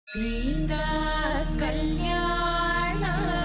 സീതാ കല്യാണ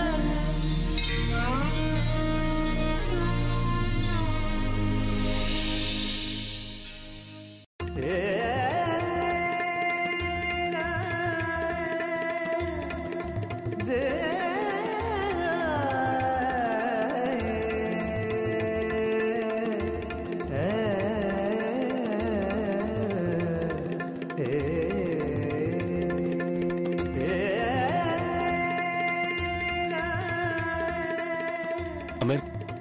അമ്മേ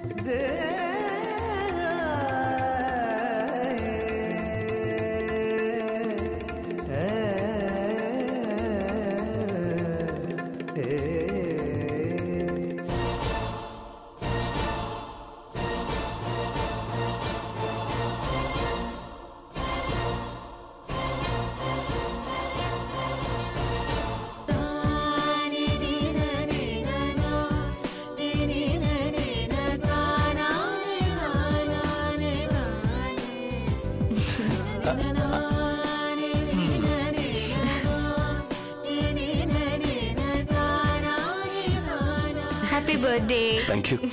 happy birthday thank you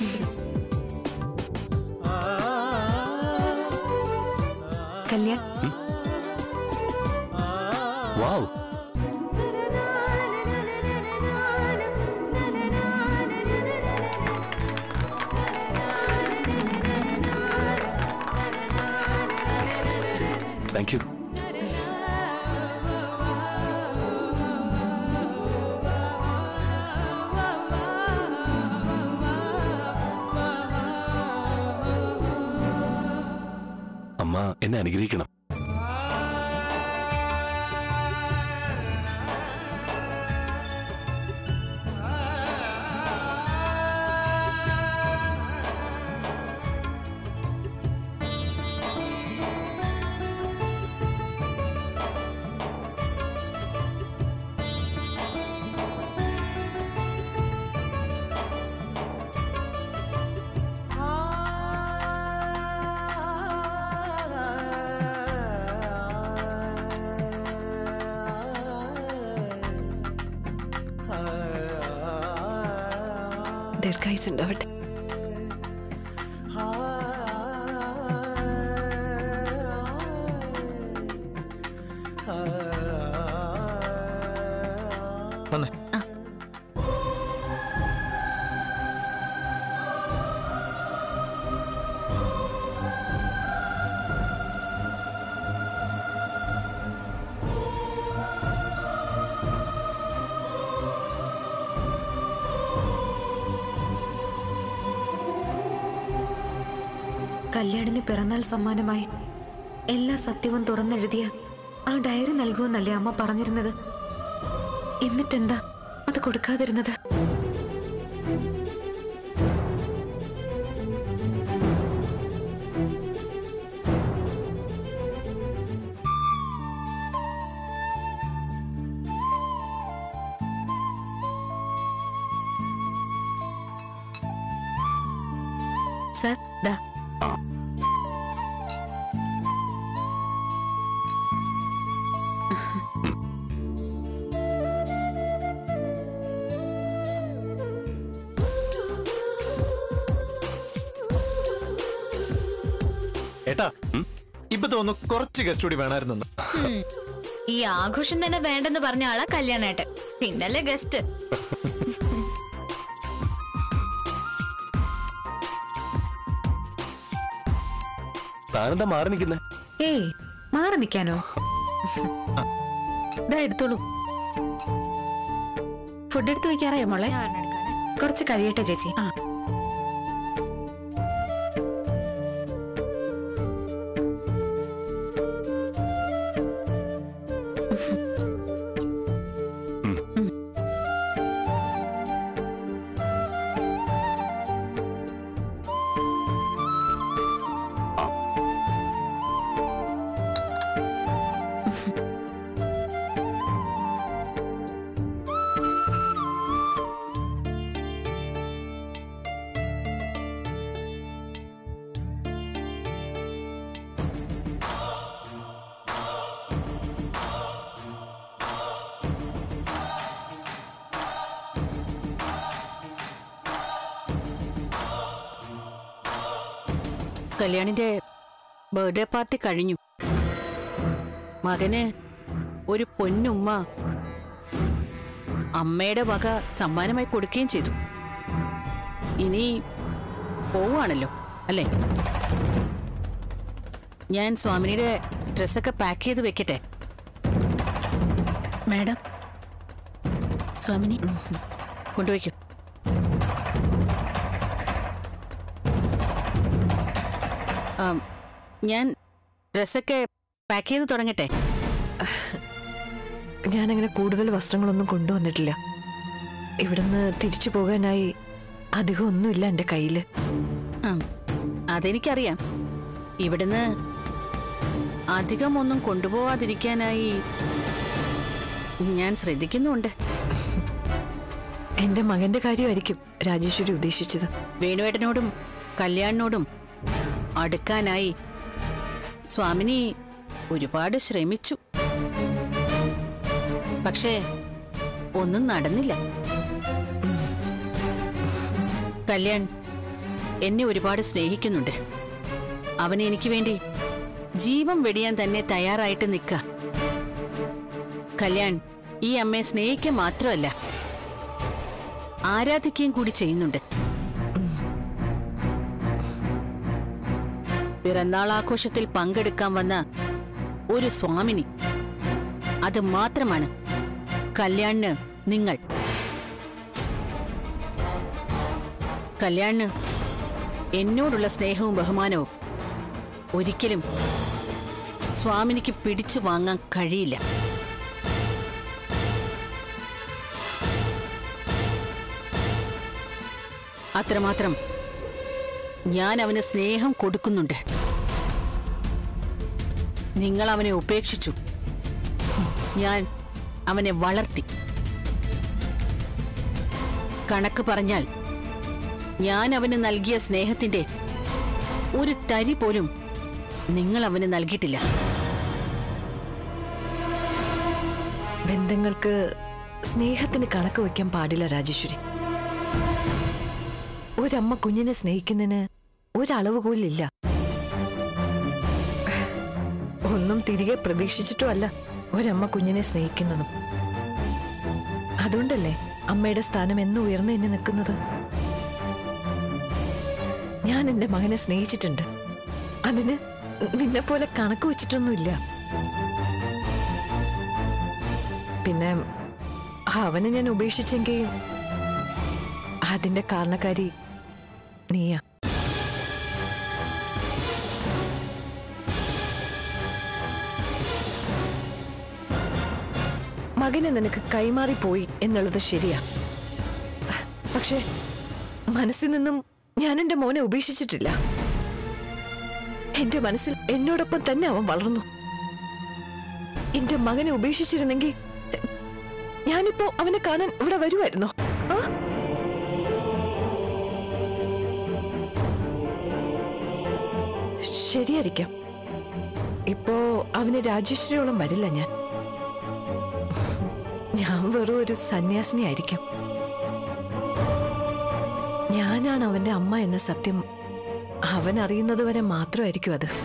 Kalyan wow thank you അമ്മ എന്നെ അനുഗ്രഹിക്കണം ദീർഘായുസ് ഉണ്ടാവട്ടെ വന്നേ കല്യാണിന് പിറന്നാൾ സമ്മാനമായി എല്ലാ സത്യവും തുറന്നെഴുതിയ ആ ഡയറി നൽകുമെന്നല്ലേ അമ്മ പറഞ്ഞിരുന്നത് എന്നിട്ടെന്താ അത് കൊടുക്കാതിരുന്നത് സർ ദാ ഏട്ടാ ഇപ്പൊ തോന്നുന്നു കുറച്ച് ഗസ്റ്റ് കൂടി വേണമായിരുന്നു ഈ ആഘോഷം തന്നെ വേണ്ടെന്ന് പറഞ്ഞ ആളാ കല്യാണേട്ടൻ പിന്നല്ലേ ഗസ്റ്റ് താനെന്താ മാറി നിൽക്കുന്നേ ഏയ് മാറി നിൽക്കാനോ ഇതാ എടുത്തോളൂ ഫുഡ് എടുത്ത് വെക്കാറായോ മോളെ കുറച്ച് കഴിയട്ടെ ചേച്ചി ആ. കല്യാണിന്റെ ബർത്ത്ഡേ പാർട്ടി കഴിഞ്ഞു മകന് ഒരു പൊന്നുമ്മ അമ്മയുടെ വക സമ്മാനമായി കൊടുക്കുകയും ചെയ്തു ഇനി പോവാണല്ലോ അല്ലേ ഞാൻ സ്വാമിനിയുടെ ഡ്രസ്സൊക്കെ പാക്ക് ചെയ്ത് വെക്കട്ടെ മാഡം സ്വാമിനി കൊണ്ടുവയ്ക്കൂ ആം, ഞാൻ ഡ്രസ്സൊക്കെ പാക്ക് ചെയ്ത് തുടങ്ങട്ടെ ഞാനങ്ങനെ കൂടുതൽ വസ്ത്രങ്ങളൊന്നും കൊണ്ടുവന്നിട്ടില്ല ഇവിടുന്ന് തിരിച്ചു പോകാനായി അധികം ഒന്നുമില്ല എൻ്റെ കയ്യിൽ ആം, അതെനിക്കറിയാം ഇവിടുന്ന് അധികം ഒന്നും കൊണ്ടുപോവാതിരിക്കാനായി ഞാൻ ശ്രദ്ധിക്കുന്നുണ്ട് എൻ്റെ മകന്റെ കാര്യമായിരിക്കും രാജേശ്വരി ഉദ്ദേശിച്ചത് വേണുവേട്ടനോടും കല്യാണിനോടും അടുക്കാനായി സ്വാമിനി ഒരുപാട് ശ്രമിച്ചു പക്ഷേ ഒന്നും നടന്നില്ല കല്യാൺ എന്നെ ഒരുപാട് സ്നേഹിക്കുന്നുണ്ട് അവൻ എനിക്ക് വേണ്ടി ജീവൻ വെടിയാൻ തന്നെ തയ്യാറായിട്ട് നിൽക്ക കല്യാൺ ഈ അമ്മയെ സ്നേഹിക്കുക മാത്രമല്ല ആരാധിക്കുകയും കൂടി ചെയ്യുന്നുണ്ട് പിറന്നാൾ ആഘോഷത്തിൽ പങ്കെടുക്കാൻ വന്ന ഒരു സ്വാമിനി അത് മാത്രമാണ് കല്യാണിന് നിങ്ങൾ കല്യാണിന് എന്നോടുള്ള സ്നേഹവും ബഹുമാനവും ഒരിക്കലും സ്വാമിനിക്ക് പിടിച്ചു വാങ്ങാൻ കഴിയില്ല അത്രമാത്രം ഞാൻ അവന് സ്നേഹം കൊടുക്കുന്നുണ്ട് നിങ്ങൾ അവനെ ഉപേക്ഷിച്ചു ഞാൻ അവനെ വളർത്തി കണക്ക് പറഞ്ഞാൽ ഞാൻ അവന് നൽകിയ സ്നേഹത്തിന്റെ ഒരു തരി പോലും നിങ്ങൾ അവന് നൽകിയിട്ടില്ല ബന്ധങ്ങൾക്ക് സ്നേഹത്തിന് കണക്ക് വയ്ക്കാൻ പാടില്ല രാജേശ്വരി ഒരമ്മ കുഞ്ഞിനെ സ്നേഹിക്കുന്നതിന് ഒരളവുകോലില്ല ഒന്നും തിരികെ പ്രതീക്ഷിച്ചിട്ടുമല്ല ഒരമ്മ കുഞ്ഞിനെ സ്നേഹിക്കുന്നതും അതുകൊണ്ടല്ലേ അമ്മയുടെ സ്ഥാനം എന്നും ഉയർന്നു തന്നെ നിൽക്കുന്നത് ഞാൻ എന്റെ മകനെ സ്നേഹിച്ചിട്ടുണ്ട് അതിന് നിന്നെ പോലെ കണക്ക് വെച്ചിട്ടൊന്നുമില്ല പിന്നെ അവനെ ഞാൻ ഉപേക്ഷിച്ചെങ്കിൽ അതിന്റെ കാരണക്കാരി നീയാ മകനെ നിനക്ക് കൈമാറിപ്പോയി എന്നുള്ളത് ശരിയാ പക്ഷേ മനസ്സിൽ നിന്നും ഞാൻ എന്റെ മോനെ ഉപേക്ഷിച്ചിട്ടില്ല എന്റെ മനസ്സിൽ എന്നോടൊപ്പം തന്നെ അവൻ വളർന്നു എന്റെ മകനെ ഉപേക്ഷിച്ചിരുന്നെങ്കിൽ ഞാനിപ്പോ അവനെ കാണാൻ ഇവിടെ വരുമായിരുന്നോ ആ? ശരിയായിരിക്കാം ഇപ്പോ അവന് രാജേശ്വരിയോളം വരില്ല ഞാൻ ഞാൻ വെറും ഒരു സന്യാസിനി ആയിരിക്കും ഞാനാണ് അവന്റെ അമ്മ എന്ന സത്യം അവൻ അറിയുന്നത് വരെ മാത്രമായിരിക്കും അത്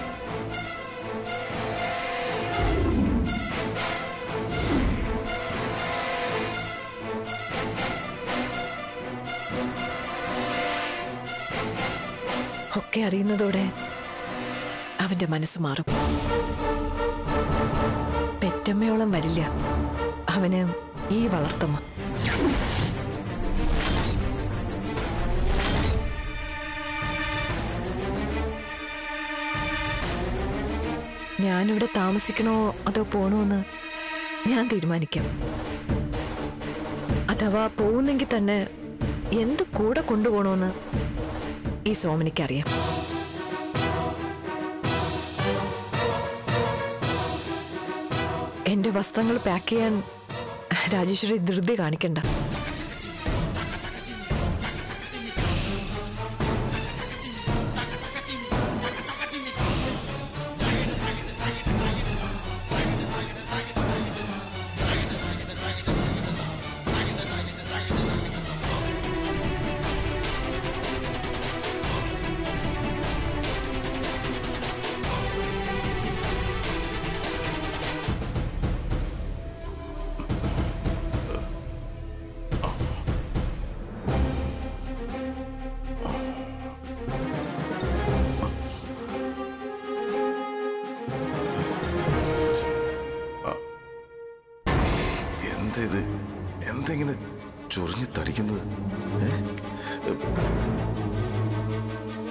ഒക്കെ അറിയുന്നതോടെ അവന്റെ മനസ്സ് മാറും പെറ്റമ്മയോളം വരില്ല അവന് ഈ വളർത്തമ്മ ഞാനിവിടെ താമസിക്കണോ അതോ പോണോ എന്ന് ഞാൻ തീരുമാനിക്കാം അഥവാ പോകുന്നെങ്കിൽ തന്നെ എന്ത് കൂടെ കൊണ്ടുപോകണമെന്ന് ഈ സോമനിക്കറിയാം എന്റെ വസ്ത്രങ്ങൾ പാക്ക് ചെയ്യാൻ രാജേശ്വരി ധൃതി കാണിക്കണ്ട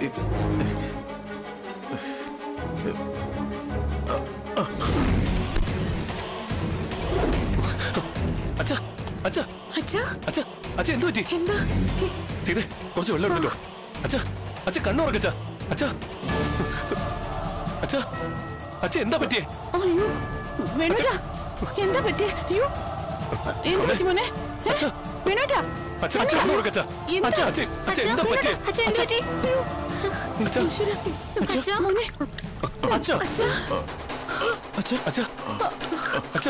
അച്ഛാ അച്ഛാ അച്ഛാ അച്ഛാ അച്ഛാ എന്ത് പറ്റി എന്താ ഏ, ചെയ്തേ കുറച്ച് വെള്ളം എടുത്തിട്ടോ അച്ഛാ അച്ഛാ കണ്ണുറക്കച്ചാ അച്ഛാ അച്ഛാ അച്ഛാ എന്താ പറ്റിയേ അയ്യോ വേണോട്ടാ എന്താ പറ്റിയ അയ്യോ എന്താ പറ്റി മോനെ ഏ? അച്ഛാ. വേണോട്ടാ അച്ഛാ അച്ഛാ കണ്ണുറക്കച്ചാ എന്താ? അച്ഛാ അച്ഛാ അച്ഛാ എന്താ പറ്റിയേ അച്ഛാ എന്ത് പറ്റി അച്ഛാ അച്ഛാ മോനെ അച്ഛാ അച്ഛാ അച്ഛാ അച്ഛാ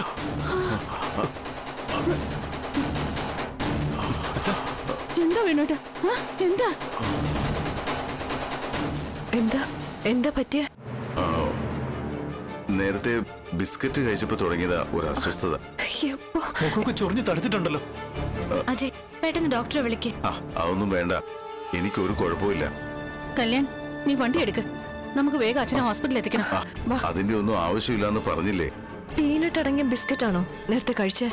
അച്ഛാ എന്താ വേണോട്ടാ ആ, എന്താ എന്താ എന്താ പറ്റിയ നേരത്തെ ബിസ്ക്കറ്റ് കഴിച്ചപ്പോ തുടങ്ങിയതാ ഒരു അസ്വസ്ഥത അയ്യപ്പോ മുഖമൊക്കെ ചൊറിഞ്ഞ് തടുത്തിട്ടുണ്ടല്ലോ അജയ് പെട്ടെന്ന് ഡോക്ടറെ വിളിക്ക് ആ അതൊന്നും വേണ്ട എനിക്കൊരു കുഴപ്പമില്ല കല്യാൺ നീ വണ്ടി എടുക്ക് നമുക്ക് വേഗം അച്ഛനെ ഹോസ്പിറ്റലിൽ എത്തിക്കണം ആ, വാ അതിന്റെ ഒന്നും ആവശ്യമില്ലാന്ന് പറഞ്ഞില്ലേ പീനട്ട് അടങ്ങിയ ബിസ്ക്കറ്റ് ആണോ നേരത്തെ കഴിച്ചേ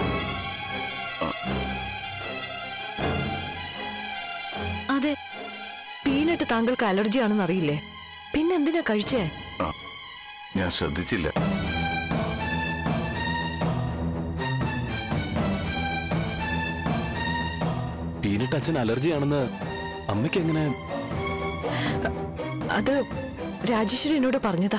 അതെ പീനട്ട് താങ്കൾക്ക് അലർജി ആണെന്ന് അറിയില്ലേ പിന്നെ എന്തിനാ കഴിച്ചേ ആ, ഞാൻ ശ്രദ്ധിച്ചില്ല പീനട്ട് അച്ഛൻ അലർജി ആണെന്ന് അമ്മയ്ക്ക് എങ്ങനെ അത് രാജേശ്വരി എന്നോട് പറഞ്ഞതാ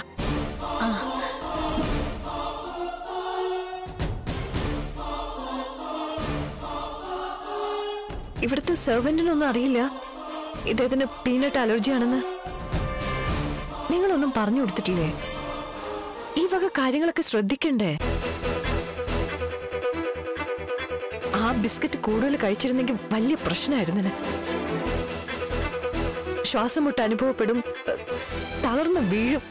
ഇവിടുത്തെ സെർവന്റിനൊന്നും അറിയില്ല ഇദ്ദേഹത്തിന് പീനട്ട് അലർജി ആണെന്ന് നിങ്ങളൊന്നും പറഞ്ഞു കൊടുത്തിട്ടില്ലേ ഈ വക കാര്യങ്ങളൊക്കെ ശ്രദ്ധിക്കണ്ടേ ആ ബിസ്ക്കറ്റ് കൂടുതൽ കഴിച്ചിരുന്നെങ്കിൽ വലിയ പ്രശ്നമായിരുന്നേ ശ്വാസം മുട്ട് അനുഭവപ്പെടും ഏ, തളർന്ന് വീഴും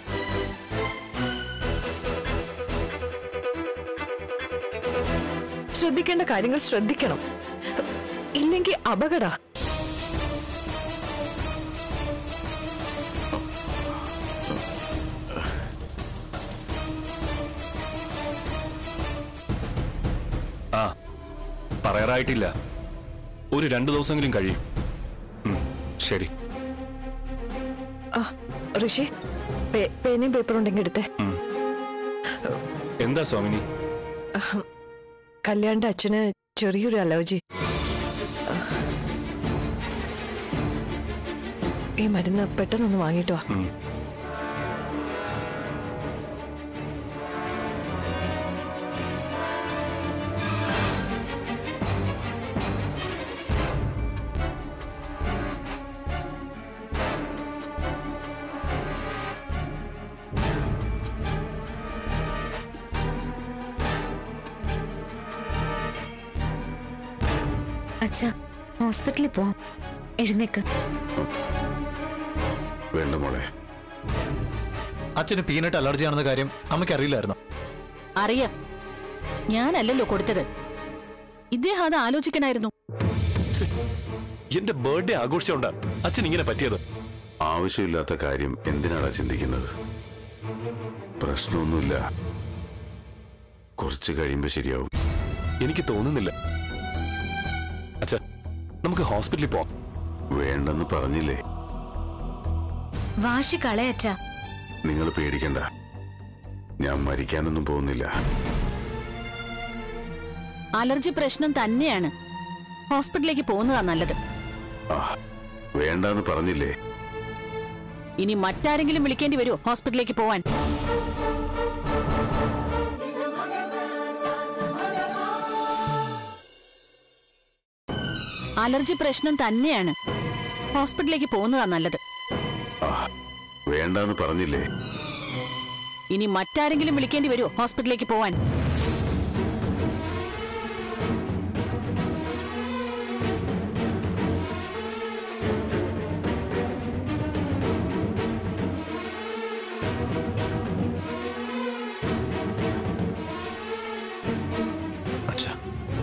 ശ്രദ്ധിക്കേണ്ട കാര്യങ്ങൾ ശ്രദ്ധിക്കണം ഇല്ലെങ്കിൽ അപകട ആ പറയാറായിട്ടില്ല ഒരു രണ്ടു ദിവസമെങ്കിലും കഴിയും ഉം, ശരി ആ, ഋഷി പേ- പേനയും പേപ്പറും ഉണ്ടെങ്കിൽ എടുത്തേ എന്താ സ്വാമിനി കല്യാണിന്റെ അച്ഛന് ചെറിയൊരു അലർജി ഈ മരുന്ന് പെട്ടെന്നൊന്ന് വാങ്ങിട്ടോ ഉം. അച്ഛാ ഹോസ്പിറ്റലിൽ പോവാം എഴുന്നേക്ക് വേണ്ട മോളെ അച്ഛന് പീനട്ട് അലർജി ആണെന്ന കാര്യം അമ്മയ്ക്ക് അറിയില്ലായിരുന്നു അറിയാം ഞാനല്ലല്ലോ കൊടുത്തത് ഇദ്ദേഹം അത് ആലോചിക്കണായിരുന്നു എന്റെ ബർത്ത്ഡേ ആഘോഷിച്ചോണ്ടാ അച്ഛൻ ഇങ്ങനെ പറ്റിയത് ആവശ്യമില്ലാത്ത കാര്യം എന്തിനാടാ ചിന്തിക്കുന്നത് പ്രശ്നമൊന്നുമില്ല കുറച്ച് കഴിയുമ്പോ ശരിയാവും എനിക്ക് തോന്നുന്നില്ല അച്ഛ നമുക്ക് ഹോസ്പിറ്റലിൽ പോവാം വേണ്ടെന്ന് പറഞ്ഞില്ലേ വാശി കളയച്ചാ നിങ്ങൾ പേടിക്കണ്ട ഞാൻ മരിക്കാനൊന്നും പോകുന്നില്ല അലർജി പ്രശ്നം തന്നെയാണ് ഹോസ്പിറ്റലിലേക്ക് പോകുന്നതാ നല്ലത് ആ വേണ്ടെന്ന് പറഞ്ഞില്ലേ ഇനി മറ്റാരെങ്കിലും വിളിക്കേണ്ടി വരുമോ ഹോസ്പിറ്റലിലേക്ക് പോവാൻ അലർജി പ്രശ്നം തന്നെയാണ് ഹോസ്പിറ്റലിലേക്ക് പോകുന്നതാ നല്ലത് വേണ്ടെന്ന് പറഞ്ഞില്ലേ ഇനി മറ്റാരെങ്കിലും വിളിക്കേണ്ടി വരുമോ ഹോസ്പിറ്റലിലേക്ക് പോവാൻ അച്ഛാ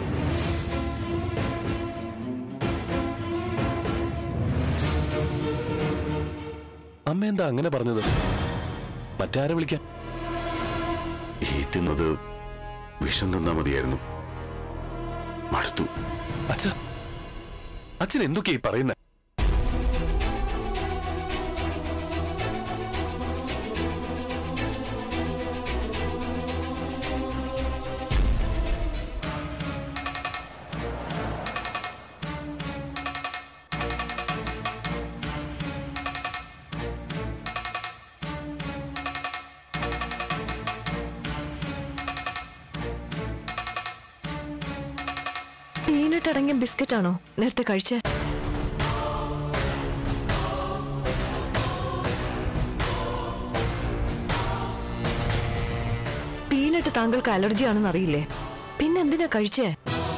അമ്മ എന്താ അങ്ങനെ പറഞ്ഞത് മറ്റാരെ വിളിക്കാൻ ഈറ്റുന്നത് വിഷം തന്നാ മതിയായിരുന്നു മടുത്തു അച്ഛ അച്ഛൻ എന്തൊക്കെയാ ഈ പറയുന്നത് പീനട്ട് അടങ്ങിയ ബിസ്ക്കറ്റ് ആണോ നേരത്തെ കഴിച്ചേ പീനട്ട് താങ്കൾക്ക് അലർജി ആണെന്ന് അറിയില്ലേ പിന്നെന്തിനാ കഴിച്ചേ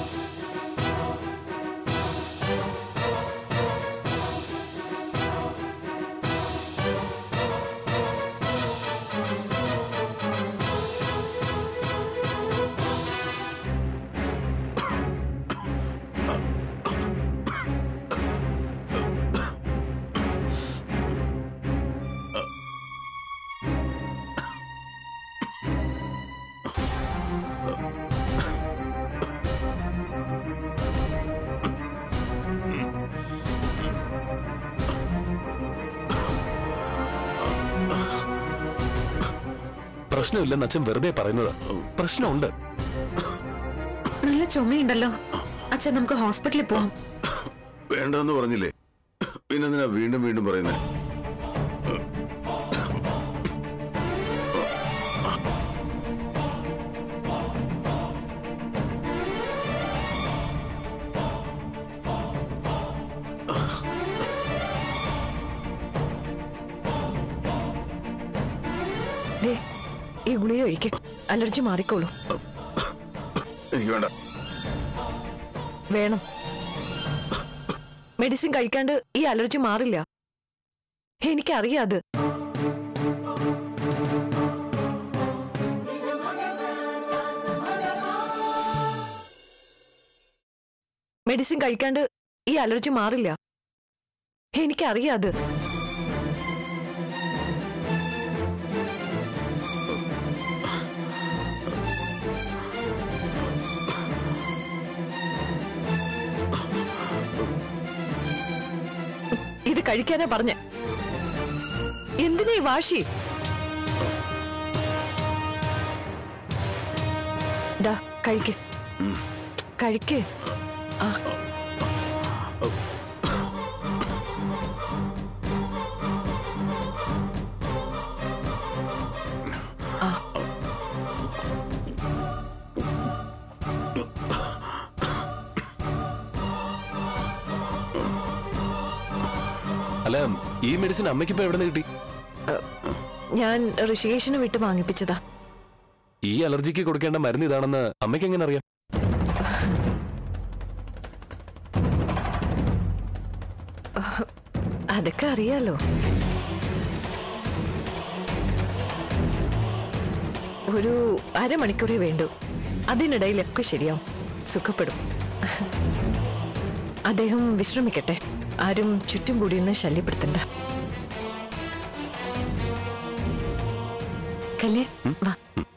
പ്രശ്നമില്ലെന്ന് അച്ഛൻ വെറുതെ പറയുന്നത് പ്രശ്നമുണ്ട് നല്ല ചുമയുണ്ടല്ലോ അച്ഛൻ നമുക്ക് ഹോസ്പിറ്റലിൽ പോവാം വേണ്ടെന്ന് പറഞ്ഞില്ലേ പിന്നെന്തിനാ വീണ്ടും വീണ്ടും പറയുന്നേ ദേ ഈ ഗുളിക ഒഴിക്ക് അലർജി മാറിക്കോളൂ എനിക്ക് വേണ്ട വേണം മെഡിസിൻ കഴിക്കാണ്ട് ഈ അലർജി മാറില്ല എനിക്കറിയാം അത് മെഡിസിൻ കഴിക്കാണ്ട് ഈ അലർജി മാറില്ല എനിക്കറിയാം അത് ഇത് കഴിക്കാനാ പറഞ്ഞ എന്തിനാ ഈ വാശി ദാ കഴിക്ക് കഴിക്ക് ആ അല്ല ഈ മെഡിസിൻ അമ്മയ്ക്ക് ഇപ്പൊ എവിടെ നിന്ന് കിട്ടി ഞാൻ ഋഷികേശിനെ വിട്ട് വാങ്ങിപ്പിച്ചതാ ഈ അലർജിക്ക് കൊടുക്കേണ്ട മരുന്ന് ഇതാണെന്ന് അമ്മയ്ക്ക് എങ്ങനെ അറിയാം അതൊക്കെ അറിയാലോ ഒരു അരമണിക്കൂറേ വേണ്ടൂ അതിനിടയിലൊക്കെ ശരിയാവും സുഖപ്പെടും അദ്ദേഹം വിശ്രമിക്കട്ടെ ആരും ചുറ്റും കൂടിയൊന്ന് ശല്യപ്പെടുത്തണ്ട കല്യാൺ വാ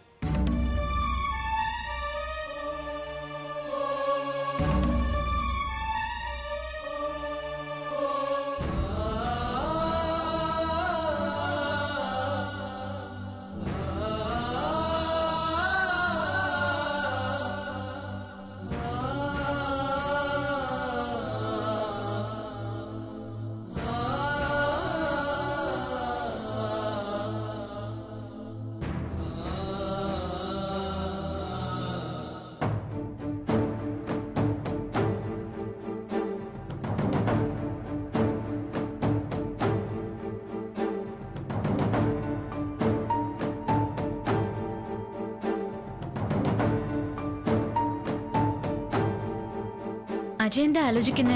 അജയ് എന്താ ആലോചിക്കുന്നേ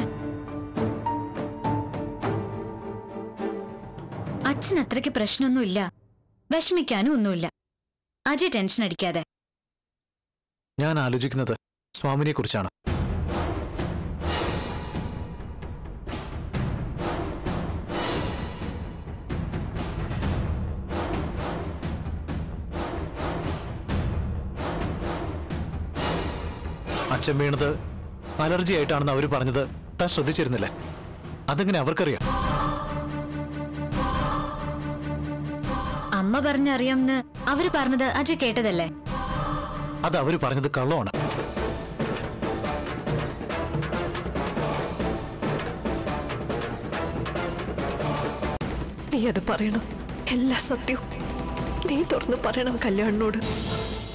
അച്ഛൻ അത്രയ്ക്ക് പ്രശ്നമൊന്നുമില്ല വിഷമിക്കാനും ഒന്നുമില്ല അജയ് ടെൻഷൻ അടിക്കാതെ ഞാൻ ആലോചിക്കുന്നത് സ്വാമിനെ കുറിച്ചാണ് അച്ഛൻ വീണത് അലർജി ആയിട്ടാണെന്ന് അവർ പറഞ്ഞത് താൻ ശ്രദ്ധിച്ചിരുന്നില്ലേ അതെങ്ങനെ അവർക്കറിയാം അമ്മ പറഞ്ഞറിയാമെന്ന് അവര് പറഞ്ഞത് അജയ് കേട്ടതല്ലേ അത് അവർ പറഞ്ഞത് കള്ളമാണ് നീ അത് പറയണം എല്ലാ സത്യവും നീ തുറന്ന് പറയണം കല്യാണിനോട്